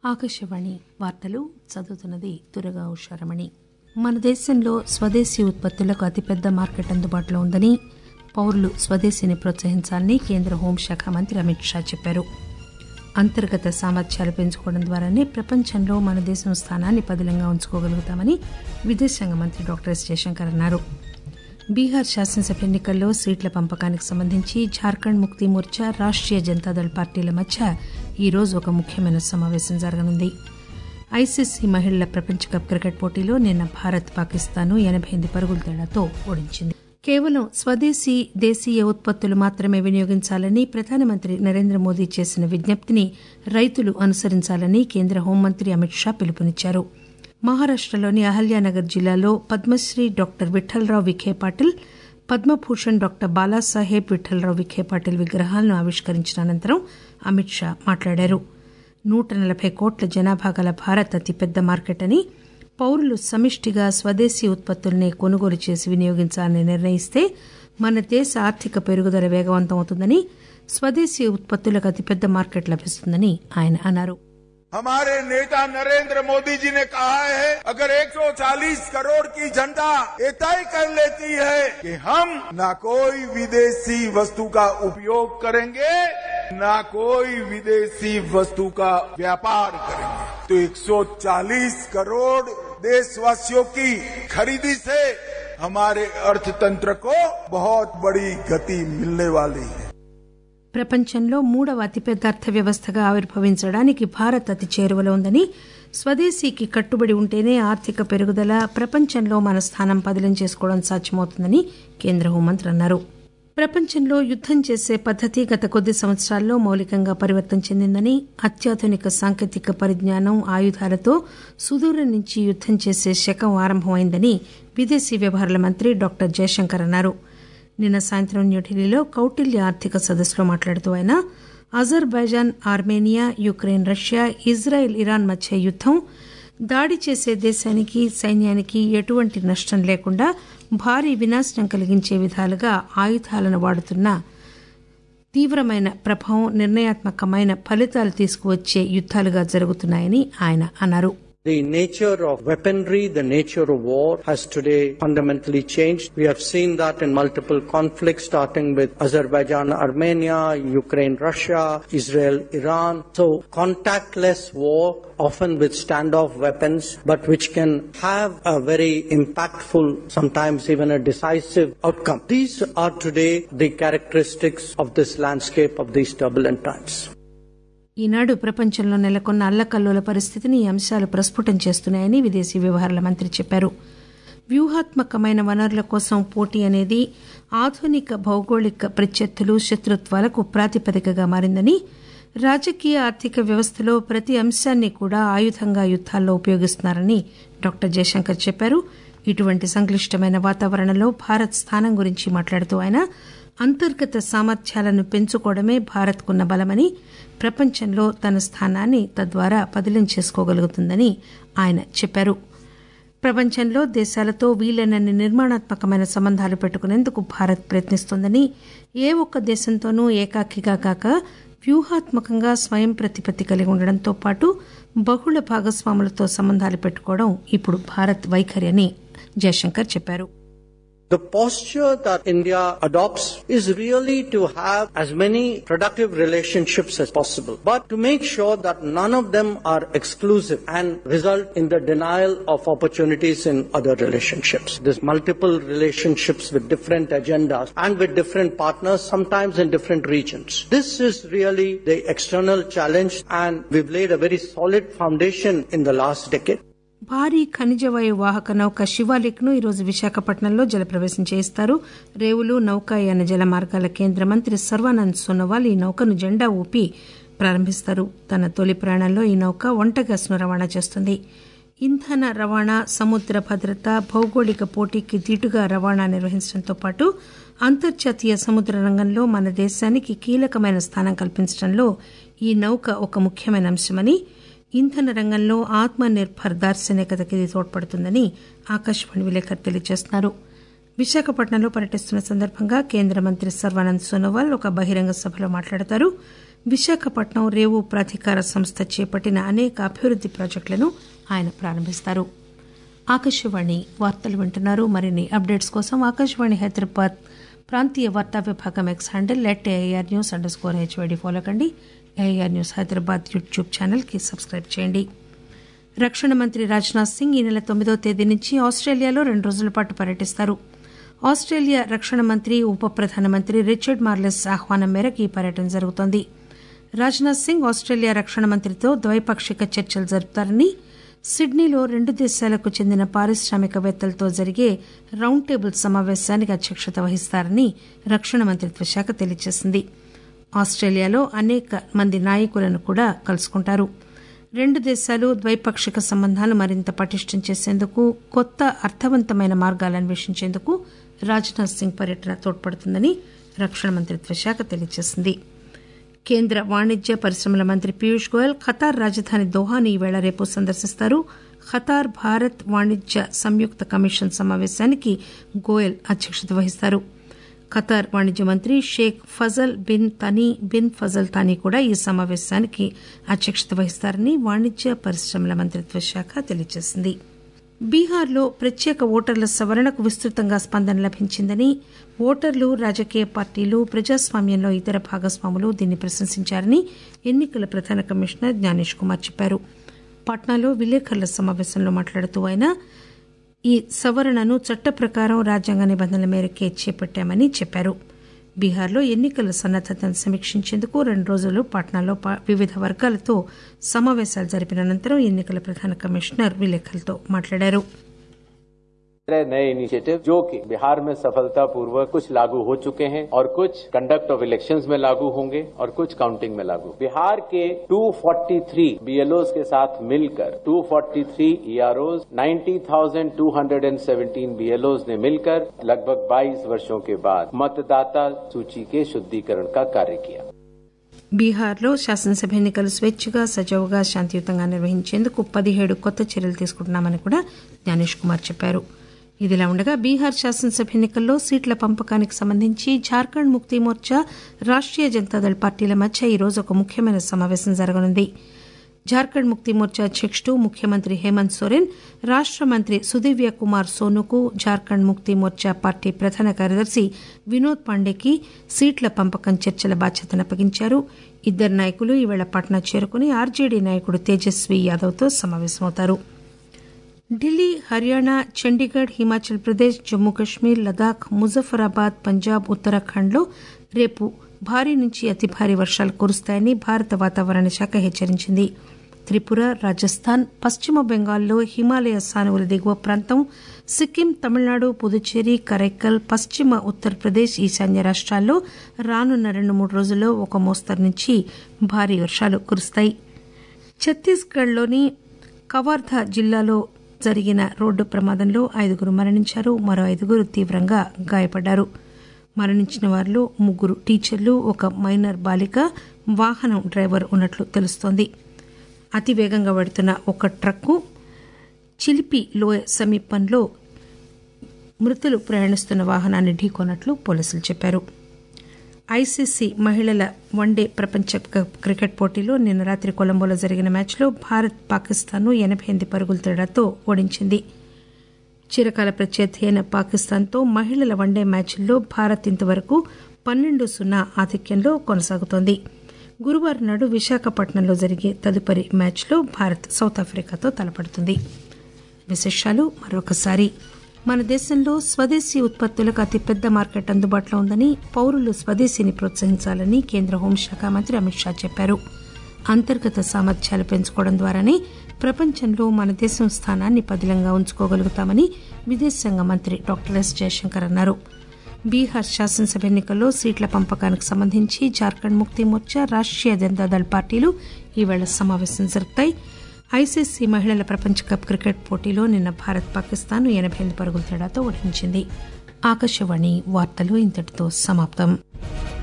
ఆకాశవాణి వార్తలు చదువుతున్నది దురగా ఉషారమణి మన దేశంలో స్వదేశీ ఉత్పత్తులకు అతిపెద్ద మార్కెట్ అందుబాటులో ఉందని పౌరులు స్వదేశీని ప్రోత్సహించాలని కేంద్ర హోంశాఖ మంత్రి అమిత్ షా చెప్పారు అంతర్గత సామర్థ్యాలు పెంచుకోవడం ద్వారానే ప్రపంచంలో మన దేశం స్థానాన్ని పదిలంగా ఉంచుకోగలుగుతామని విదేశాంగ మంత్రి డాక్టర్ ఎస్ జయశంకర్ అన్నారు బీహార్ శాసనసభ ఎన్నికల్లో సీట్ల పంపకానికి సంబంధించి జార్ఖండ్ ముక్తి మోర్చా రాష్టీయ జనతాదళ్ పార్టీల మధ్య ఈరోజు ఒక ముఖ్యమైన సమావేశం జరగనుంది ఐసీసీ మహిళల ప్రపంచ కప్ క్రికెట్ పోటీలో నిన్న భారత్ పాకిస్తాన్ ఎనబై ఎనిమిది పరుగుల తేడాతో ఓడించింది కేవలం స్వదేశీ దేశీయ ఉత్పత్తులు మాత్రమే వినియోగించాలని ప్రధానమంత్రి నరేంద్ర మోదీ చేసిన విజ్ఞప్తిని రైతులు అనుసరించాలని కేంద్ర హోంమంత్రి అమిత్ షా పిలుపునిచ్చారు మహారాష్టలోని అహల్యానగర్ జిల్లాలో పద్మశ్రీ డాక్టర్ విఠలరావు విఖే పాటిల్ పద్మభూషణ్ డాక్టర్ బాలాసాహెబ్ విఠలరావు విఖే పాటిల్ విగ్రహాలను ఆవిష్కరించిన అనంతరం అమిత్ షా మాట్లాడారు నూట నలబై కోట్ల జనాభా గల భారత్ అతిపెద్ద మార్కెట్ అని పౌరులు సమిష్టిగా స్వదేశీ ఉత్పత్తుల్ని కొనుగోలు చేసి వినియోగించాలని నిర్ణయిస్తే మన దేశ ఆర్థిక పెరుగుదల వేగవంతం అవుతుందని స్వదేశీ ఉత్పత్తులకు అతిపెద్ద మార్కెట్ లభిస్తుందని ఆయన అన్నారు हमारे नेता नरेंद्र मोदी जी ने कहा है अगर 140 करोड़ की जनता ये तय कर लेती है कि हम ना कोई विदेशी वस्तु का उपयोग करेंगे ना कोई विदेशी वस्तु का व्यापार करेंगे तो 140 करोड़ देशवासियों की खरीदी से हमारे अर्थतंत्र को बहुत बड़ी गति मिलने वाली है ప్రపంచంలో మూడవ అతిపెద్ద అర్థవ్యవస్థగా ఆవిర్భవించడానికి భారత్ అతి చేరువలో ఉందని స్వదేశీకి కట్టుబడి ఉంటేనే ఆర్థిక పెరుగుదల ప్రపంచంలో మన స్థానం పదిలం చేసుకోవడం సాధ్యమవుతుందని కేంద్ర హోంమంత్రి అన్నారు ప్రపంచంలో యుద్దం చేసే పద్దతి గత కొద్ది సంవత్సరాల్లో మౌలికంగా పరివర్తన చెందిందని అత్యాధునిక సాంకేతిక పరిజ్ఞానం ఆయుధాలతో సుదూరం నుంచి యుద్దం చేసే శకం ఆరంభమైందని విదేశీ వ్యవహారాల మంత్రి డాక్టర్ జయశంకర్ అన్నారు నిన్న సాయంత్రం న్యూఢిల్లీలో కౌటిల్య ఆర్థిక సదస్సులో మాట్లాడుతూ ఆయన Azerbaijan Armenia Ukraine Russia Israel Iran మధ్య యుద్దం దాడి చేసే దేశానికి సైన్యానికి ఎటువంటి నష్టం లేకుండా భారీ వినాశనం కలిగించే విధాలుగా ఆయుధాలను వాడుతున్న తీవ్రమైన ప్రభావం నిర్ణయాత్మకమైన ఫలితాలు తీసుకువచ్చే యుద్దాలుగా జరుగుతున్నాయని ఆయన అన్నారు The nature of weaponry, the nature of war has today fundamentally changed. We have seen that in multiple conflicts starting with Azerbaijan, Armenia, Ukraine, Russia, Israel, Iran. So contactless war, often with standoff weapons, but which can have a very impactful, sometimes even a decisive outcome. These are today the characteristics of this landscape of these turbulent times. ఈనాడు ప్రపంచంలో నెలకొన్న అల్లకల్లోల పరిస్థితిని ఈ అంశాలు ప్రస్ఫుటం చేస్తున్నాయని విదేశీ వ్యవహారాల మంత్రి చెప్పారు వ్యూహాత్మకమైన వనరుల కోసం పోటీ అనేది ఆధునిక భౌగోళిక ప్రత్యర్థులు శత్రుత్వాలకు ప్రాతిపదికగా మారిందని రాజకీయ ఆర్థిక వ్యవస్థలో ప్రతి అంశాన్ని కూడా ఆయుధంగా యుద్దాల్లో ఉపయోగిస్తున్నారని డాక్టర్ జయశంకర్ చెప్పారు ఇటువంటి సంక్లిష్టమైన వాతావరణంలో భారత్ స్థానం గురించి మాట్లాడుతూ ఆయన అంతర్గత సామర్థ్యాలను పెంచుకోవడమే భారత్కున్న బలమని ప్రపంచంలో తన స్థానాన్ని తద్వారా పదిలం చేసుకోగలుగుతుందని ఆయన చెప్పారు ప్రపంచంలో దేశాలతో వీలైనన్ని నిర్మాణాత్మకమైన సంబంధాలు పెట్టుకునేందుకు భారత్ ప్రయత్నిస్తోందని ఏ ఒక్క దేశంతోనూ ఏకాకిగా కాక వ్యూహాత్మకంగా స్వయం ప్రతిపత్తి కలిగి ఉండడంతో పాటు బహుళ భాగస్వాములతో సంబంధాలు పెట్టుకోవడం ఇప్పుడు భారత్ వైఖరి అని జయశంకర్ చెప్పారు The posture that India adopts is really to have as many productive relationships as possible, but to make sure that none of them are exclusive and result in the denial of opportunities in other relationships. There's multiple relationships with different agendas and with different partners, sometimes in different regions. This is really the external challenge and we've laid a very solid foundation in the last decade. భారీ ఖనిజవాయు వాహక నౌక శివాలిక్ ను ఈరోజు విశాఖపట్నంలో జలప్రవేశం చేయిస్తారు రేవులు నౌకాయాన జల మార్గాల కేంద్ర మంత్రి సర్వానంద్ సోనోవాల్ ఈ నౌకను జెండా ఊపి ప్రారంభిస్తారు తన తొలి ప్రయాణంలో ఈ నౌక వంట గ్యాస్ను రవాణా చేస్తుంది ఇంధన రవాణా సముద్ర భద్రత భౌగోళిక పోటీకి దీటుగా రవాణా నిర్వహించడంతో పాటు అంతర్జాతీయ సముద్ర రంగంలో మన దేశానికి కీలకమైన స్థానం కల్పించడంలో ఈ నౌక ఒక ముఖ్యమైన అంశమని ఇంధన రంగంలో ఆత్మ నిర్భర్ దార్శనికతకి ఇది తోడ్పడుతుందని ఆకాశవాణి విలేకరు తెలియజేస్తున్నారు విశాఖపట్నంలో పర్యటిస్తున్న సందర్భంగా కేంద్ర మంత్రి సర్వానంద్ సోనోవాల్ ఒక బహిరంగ సభలో మాట్లాడతారు విశాఖపట్నం రేవు ప్రాధికార సంస్థ చేపట్టిన అనేక అభివృద్ది ప్రాజెక్టులను ఆయన ప్రారంభిస్తారు ఆకాశవాణి వార్తలు వింటున్నారు మరిన్ని అప్డేట్స్ కోసం ఆకాశవాణి హైదరాబాద్ ప్రాంతీయ వార్తా విభాగం X handle at A I R news underscore H Y D follow కండి A I R news Hyderabad YouTube channel కి సబ్స్క్రైబ్ చేయండి రక్షణ మంత్రి రాజ్నాథ్ సింగ్ ఈ నెల తొమ్మిదో తేదీ నుంచి ఆస్ట్రేలియాలో రెండు రోజుల పాటు పర్యటిస్తారు ఆస్ట్రేలియా రక్షణ మంత్రి ఉప ప్రధానమంత్రి రిచర్డ్ మార్లెస్ ఆహ్వానం మేరకు ఈ పర్యటన జరుగుతోంది రాజ్నాథ్ సింగ్ ఆస్ట్రేలియా రక్షణ మంత్రితో ద్వైపాక్షిక చర్చలు జరుపుతారని సిడ్నీలో రెండు దేశాలకు చెందిన పారిశ్రామికవేత్తలతో జరిగే రౌండ్ టేబుల్ సమావేశానికి అధ్యక్షత వహిస్తారని రక్షణ మంత్రిత్వ శాఖ తెలియజేసింది ఆస్ట్రేలియాలో అనేక మంది నాయకులను కూడా కలుసుకుంటారు రెండు దేశాలు ద్వైపాక్షిక సంబంధాలు మరింత పటిష్టం చేసేందుకు కొత్త అర్థవంతమైన మార్గాలు అన్వేషించేందుకు రాజ్నాథ్ సింగ్ పర్యటన తోడ్పడుతుందని రక్షణ మంత్రిత్వ శాఖ తెలియజేసింది కేంద్ర వాణిజ్య పరిశ్రమల మంత్రి పీయూష్ గోయల్ ఖతార్ రాజధాని దోహాను ఈవేళ రేపు సందర్శిస్తారు ఖతార్ భారత్ వాణిజ్య సంయుక్త కమిషన్ సమావేశానికి గోయల్ అధ్యక్షత వహిస్తారు ఖతార్ వాణిజ్య మంత్రి Sheikh Faisal bin Thani bin Faisal Thani కూడా ఈ సమావేశానికి అధ్యక్షత వహిస్తారని వాణిజ్య పరిశ్రమల మంత్రిత్వ శాఖ తెలియజేసింది బీహార్లో ప్రత్యేక ఓటర్ల సవరణకు విస్తృతంగా స్పందన లభించిందని ఓటర్లు రాజకీయ పార్టీలు ప్రజాస్వామ్యంలో ఇతర భాగస్వాములు దీన్ని ప్రశంసించారని ఎన్నికల ప్రధాన కమిషనర్ జ్ఞానేష్ కుమార్ చెప్పారు పాట్నాలో విలేకరుల సమావేశంలో మాట్లాడుతూ ఆయన ఈ సవరణను చట్ట ప్రకారం రాజ్యాంగ నిబంధనల మేరకే చేపట్టామని చెప్పారు బీహార్లో ఎన్నికల సన్నద్దతను సమీక్షించేందుకు రెండు రోజులు పాట్నాలో వివిధ వర్గాలతో సమావేశాలు జరిపిన అనంతరం ఎన్నికల ప్రధాన కమిషనర్ విలేకరులతో మాట్లాడారు नए इनिशिएटिव जो कि बिहार में सफलतापूर्वक कुछ लागू हो चुके हैं और कुछ कंडक्ट ऑफ इलेक्शंस में लागू होंगे और कुछ काउंटिंग में लागू बिहार के 243 बीएलओस के साथ मिलकर 243 ईआरओस 90,217 बीएलओस ने मिलकर लगभग 22 वर्षों के बाद मतदाता सूची के शुद्धिकरण का कार्य किया బీహార్లో శాసనసభ ఎన్నికలు స్వేచ్ఛగా సజావుగా శాంతియుతంగా నిర్వహించేందుకు పదిహేడు కొత్త చర్యలు తీసుకుంటున్నామని కూడా జ్ఞానేష్ కుమార్ చెప్పారు ఇదిలా ఉండగా బీహార్ శాసనసభ ఎన్నికల్లో సీట్ల పంపకానికి సంబంధించి జార్ఖండ్ ముక్తి మోర్చా రాష్టీయ జనతాదళ్ పార్టీల మధ్య ఈరోజు ఒక ముఖ్యమైన సమావేశం జరగనుంది జార్ఖండ్ ముక్తి మోర్చా అధ్యకుడు ముఖ్యమంత్రి హేమంత్ సోరెన్ రాష్ట మంత్రి సుదివ్య కుమార్ సోనుకు జార్ఖండ్ ముక్తి మోర్చా పార్టీ ప్రధాన కార్యదర్శి వినోద్ పాండేకి సీట్ల పంపకం చర్చల బాధ్యతను అప్పగించారు ఇద్దరు నాయకులు ఈవేళ పాట్నా చేరుకుని ఆర్జేడీ నాయకుడు తేజస్వీ యాదవ్తో సమావేశమవుతారు ఢిల్లీ హర్యానా చండీగఢ్ హిమాచల్ ప్రదేశ్ జమ్మూ కశ్మీర్ లదాఖ్ ముజఫరాబాద్ పంజాబ్ ఉత్తరాఖండ్లో రేపు భారీ నుంచి అతి భారీ వర్షాలు కురుస్తాయని భారత వాతావరణ శాఖ హెచ్చరించింది త్రిపుర రాజస్థాన్ పశ్చిమ బెంగాల్లో హిమాలయ సానువుల దిగువ ప్రాంతం సిక్కిం తమిళనాడు పుదుచ్చేరి కరైక్కల్ పశ్చిమ ఉత్తరప్రదేశ్ ఈశాన్య రాష్ట్రాల్లో రానున్న రెండు మూడు రోజుల్లో ఒక మోస్తరు నుంచి భారీ వర్షాలు కురుస్తాయి ఛత్తీస్గఢ్లోని కవార్ధా జిల్లాలో జరిగిన రోడ్డు ప్రమాదంలో ఐదుగురు మరణించారు మరో ఐదుగురు తీవ్రంగా గాయపడ్డారు మరణించిన వారిలో ముగ్గురు టీచర్లు ఒక మైనర్ బాలిక వాహనం డ్రైవర్ ఉన్నట్లు తెలుస్తోంది అతి వేగంగా వెడుతున్న ఒక ట్రక్కు చిలిపి లోయ సమీపంలో మృతులు ప్రయాణిస్తున్న వాహనాన్ని ఢీకొన్నట్లు పోలీసులు చెప్పారు ఐసీసీ మహిళల వన్డే ప్రపంచ కప్ క్రికెట్ పోటీలో నిన్న రాత్రి కొలంబోలో జరిగిన మ్యాచ్లో భారత్ పాకిస్తాన్ను ఎనబై ఎనిమిది పరుగుల తేడాతో ఓడించింది చిరకాల ప్రత్యర్థి అయిన పాకిస్తాన్తో మహిళల వన్డే మ్యాచ్ల్లో భారత్ ఇంతవరకు పన్నెండు సున్నా ఆధిక్యంలో కొనసాగుతోంది గురువారం నాడు విశాఖపట్నంలో జరిగే తదుపరి మ్యాచ్లో భారత్ సౌత్ ఆఫ్రికాతో తలపడుతుంది విశేషాలు మరొకసారి మన దేశంలో స్వదేశీ ఉత్పత్తులకు అతిపెద్ద మార్కెట్ అందుబాటులో ఉందని పౌరులు స్వదేశీని ప్రోత్సహించాలని కేంద్ర హోంశాఖ మంత్రి అమిత్ షా చెప్పారు అంతర్గత సామర్థ్యాలు పెంచుకోవడం ద్వారానే ప్రపంచంలో మన దేశం స్థానాన్ని పదిలంగా ఉంచుకోగలుగుతామని విదేశాంగ మంత్రి డాక్టర్ ఎస్ జయశంకర్ అన్నారు బీహార్ శాసనసభ ఎన్నికల్లో సీట్ల పంపకానికి సంబంధించి జార్ఖండ్ ముక్తి మోర్చా రాష్టీయ జనతాదళ్ పార్టీలు ఈవేళ సమావేశం జరుపుతాయి ఐసీసీ మహిళల ప్రపంచ కప్ క్రికెట్ పోటీలో నిన్న భారత్ పాకిస్తాన్ ఎనబై ఎనిమిది పరుగుల తేడాతో ఓడించింది ఆకాశవాణి వార్తలు ఇంతటితో సమాప్తం